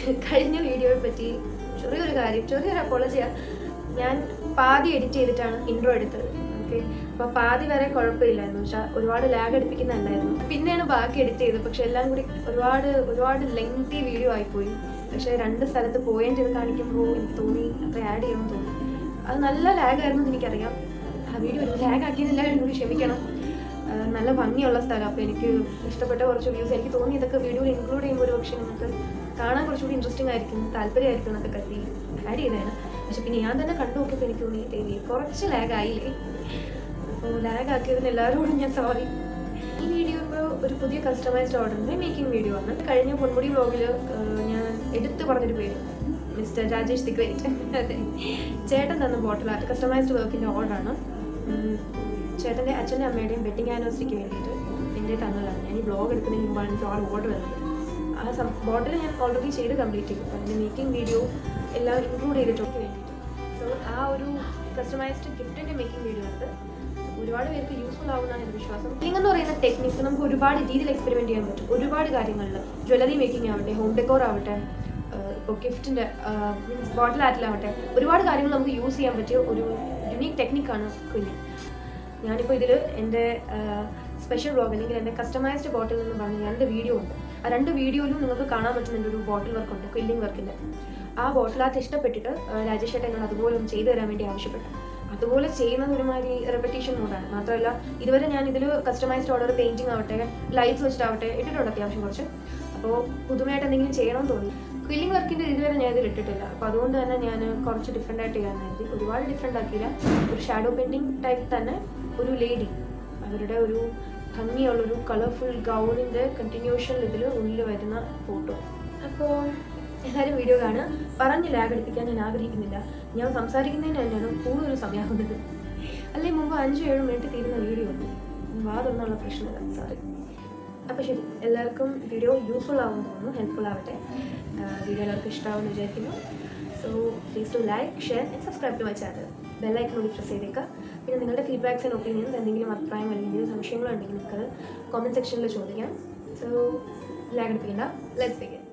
കഴിഞ്ഞ വീഡിയോയെ പറ്റി ചെറിയൊരു കാര്യം ചെറിയൊരു അപ്പോളജിയാ ഞാൻ പാതി എഡിറ്റ് ചെയ്തിട്ടാണ് ഇൻട്രോ എടുത്തത് ഓക്കെ അപ്പോൾ പാതി വരെ കുഴപ്പമില്ലായിരുന്നു പക്ഷെ ഒരുപാട് ലാഗ് എടുപ്പിക്കുന്നുണ്ടായിരുന്നു പിന്നെയാണ് ബാക്കി എഡിറ്റ് ചെയ്തത് പക്ഷെ എല്ലാം കൂടി ഒരുപാട് ഒരുപാട് ലെങ്തി വീഡിയോ ആയിപ്പോയി പക്ഷെ രണ്ട് സ്ഥലത്ത് പോയിന്റ് ചെയ്ത് കാണിക്കുമ്പോൾ എനിക്ക് തോന്നി അത്ര ആഡ് ചെയ്യണമെന്ന് തോന്നി അത് നല്ല ലാഗായിരുന്നു എന്ന് എനിക്കറിയാം ആ വീഡിയോ ലാഗ് ആക്കിയതില്ല എന്നോട് ക്ഷമിക്കണം ആ, നല്ല ഭംഗിയുള്ള സ്ഥലം അപ്പോൾ എനിക്ക് ഇഷ്ടപ്പെട്ട കുറച്ച് വ്യൂസ് എനിക്ക് തോന്നി ഇതൊക്കെ വീഡിയോയിൽ ഇൻക്ലൂഡ് ചെയ്യുമ്പോൾ ഒരു പക്ഷേ നിങ്ങൾക്ക് കാണാൻ കുറച്ചുകൂടി ഇൻട്രസ്റ്റിംഗ് ആയിരിക്കും താല്പര്യമായിരിക്കും എന്നൊക്കെ കരുതി ആഡ് ചെയ്തതാണ് പക്ഷെ പിന്നെ ഞാൻ തന്നെ കണ്ടു നോക്കിയപ്പോൾ എനിക്ക് തോന്നി ദൈവം കുറച്ച് ലാഗ് ആയില്ലേ അപ്പോൾ ലാഗ് ആക്കിയതിന് എല്ലാവരോടും ഞാൻ സോറി ഈ വീഡിയോ ഇപ്പോൾ ഒരു പുതിയ കസ്റ്റമൈസ്ഡ് ഓർഡറിൻ്റെ മേക്കിംഗ് വീഡിയോ ആണ് കഴിഞ്ഞ പൊന്മുടി വ്ലോഗിൽ ഞാൻ എടുത്തു പറഞ്ഞൊരു പേര് മിസ്റ്റർ രാജേഷ് ദി ഗ്രേറ്റ് അതെ ചേട്ടൻ തന്ന ബോട്ടിൽ ആർട്ട് കസ്റ്റമൈസ്ഡ് വർക്കിൻ്റെ ഓർഡറാണ് ചേട്ടൻ്റെ അച്ഛൻ്റെ അമ്മയുടെയും വെഡിങ് ആനിവേഴ്സറിക്ക് വേണ്ടിയിട്ട് എൻ്റെ തന്നതാണ് ഞാൻ ഈ ബ്ലോഗ് എടുക്കുന്നതിന് മുമ്പാണ് എനിക്ക് ഓർഡർ ഓർഡർ വരുന്നത് ആ സം ബോട്ടിൽ ഞാൻ ഓൾറെഡി ചെയ്ത് കംപ്ലീറ്റ് ചെയ്തു അപ്പോൾ അതിൻ്റെ മേക്കിംഗ് വീഡിയോ എല്ലാം ഇൻക്ലൂഡ് ചെയ്തിട്ടൊക്കെ വേണ്ടിയിട്ട് സോ ആ ഒരു കസ്റ്റമൈസ്ഡ് ഗിഫ്റ്റിൻ്റെ മേക്കിംഗ് വീഡിയോ ആണ് ഒരുപാട് പേർക്ക് യൂസ്ഫുൾ ആവുന്നതാണ് എൻ്റെ വിശ്വാസം ക്ലിങ് എന്ന് പറയുന്ന ടെക്നിക്സ് നമുക്ക് ഒരുപാട് രീതിയിൽ എക്സ്പെരിമെൻറ്റ് ചെയ്യാൻ പറ്റും ഒരുപാട് കാര്യങ്ങളിൽ ജ്വല്ലറി മേക്കിംഗ് ആവട്ടെ ഹോം ഡെക്കോർ ആവട്ടെ ഇപ്പോൾ ഗിഫ്റ്റിൻ്റെ മീൻസ് ബോട്ടിൽ ആർട്ടിലാവട്ടെ ഒരുപാട് കാര്യങ്ങൾ നമുക്ക് യൂസ് ചെയ്യാൻ പറ്റിയ ഒരു യുണീക്ക് ടെക്നിക്കാണ് ക്വില്ലിങ് ഞാനിപ്പോൾ ഇതിൽ എൻ്റെ സ്പെഷ്യൽ ബ്ലോഗ് അല്ലെങ്കിൽ എൻ്റെ കസ്റ്റമൈസ്ഡ് ബോട്ടിൽ എന്ന് പറഞ്ഞ രണ്ട് വീഡിയോ ഉണ്ട് ആ രണ്ട് വീഡിയോയിലും നിങ്ങൾക്ക് കാണാൻ പറ്റുന്ന എൻ്റെ ഒരു ബോട്ടിൽ വർക്ക് ഉണ്ട് ക്വില്ലിംഗ് വർക്കിൻ്റെ ആ ബോട്ടിൽ ആർട്ട് ഇഷ്ടപ്പെട്ടിട്ട് ആ, രാജേഷ് ചേട്ടൻ എന്നോട് അതുപോലെ ഒന്ന് ചെയ്തു തരാൻ വേണ്ടി ആവശ്യപ്പെട്ടു അതുപോലെ ചെയ്യുന്നത് ഒരുമാതിരി റെപ്പറ്റീഷൻ മോഡാണ് മാത്രമല്ല ഇതുവരെ ഞാൻ ഇതിൽ കസ്റ്റമൈസ്ഡ് ഓർഡർ പെയിൻറ്റിങ് ആവട്ടെ ലൈറ്റ്സ് വെച്ചിട്ടാവട്ടെ ഇട്ടിട്ടുണ്ട് അത്യാവശ്യം കുറച്ച് അപ്പോൾ പുതുമയായിട്ട് എന്തെങ്കിലും ചെയ്യണമെന്ന് തോന്നി ക്വില്ലിംഗ് വർക്കിൻ്റെ ഇതുവരെ ഞാൻ ഇതിൽ ഇട്ടിട്ടില്ല അപ്പോൾ അതുകൊണ്ട് തന്നെ ഞാൻ കുറച്ച് ഡിഫറെൻ്റ് ആയിട്ട് ചെയ്യാൻ കരുതി ഒരുപാട് ഡിഫറെൻ്റ് ആക്കിയില്ല ഒരു ഷാഡോ പെയിൻറ്റിങ് ടൈപ്പ് തന്നെ ഒരു ലേഡി അവരുടെ ഒരു ഭംഗിയുള്ളൊരു കളർഫുൾ ഗൗണിൻ്റെ കണ്ടിന്യൂഷൻ ഇതിൽ ഉള്ളിൽ വരുന്ന ഫോട്ടോ അപ്പോൾ എല്ലാവരും വീഡിയോ കാണുക പറഞ്ഞ് ലാഗ് അടിപ്പിക്കാൻ ഞാൻ ആഗ്രഹിക്കുന്നില്ല ഞാൻ സംസാരിക്കുന്നതിന് തന്നെയാണ് കൂടുതൽ സമയമാകുന്നത് അല്ലെങ്കിൽ മുമ്പ് അഞ്ച് ഏഴ് മിനിറ്റ് തീരുന്ന വീഡിയോ ഉണ്ട് വാതൊന്നുള്ള പ്രശ്നമില്ല സോറി അപ്പോൾ ശരി എല്ലാവർക്കും വീഡിയോ യൂസ്ഫുൾ ആവുമെന്ന് തോന്നുന്നു ഹെൽപ്ഫുൾ ആവട്ടെ വീഡിയോ എല്ലാവർക്കും ഇഷ്ടമാവുമെന്ന് വിചാരിക്കുന്നു so please to like share and subscribe to my channel bell icon കൂടി പ്രസ് ചെയ്തേക്കുക പിന്നെ നിങ്ങളുടെ ഫീഡ്ബാക്സ് ആൻഡ് ഒപ്പീനിയൻസ് എന്തെങ്കിലും അഭിപ്രായം അല്ലെങ്കിൽ സംശയങ്ങളോ ഉണ്ടെങ്കിൽ നിങ്ങൾക്ക് കോമൻറ്റ് സെക്ഷനിൽ ചോദിക്കാം സോ ലാഗ് അടിപ്പിക്കണ്ട ലെറ്റ്സ് ബിഗിൻ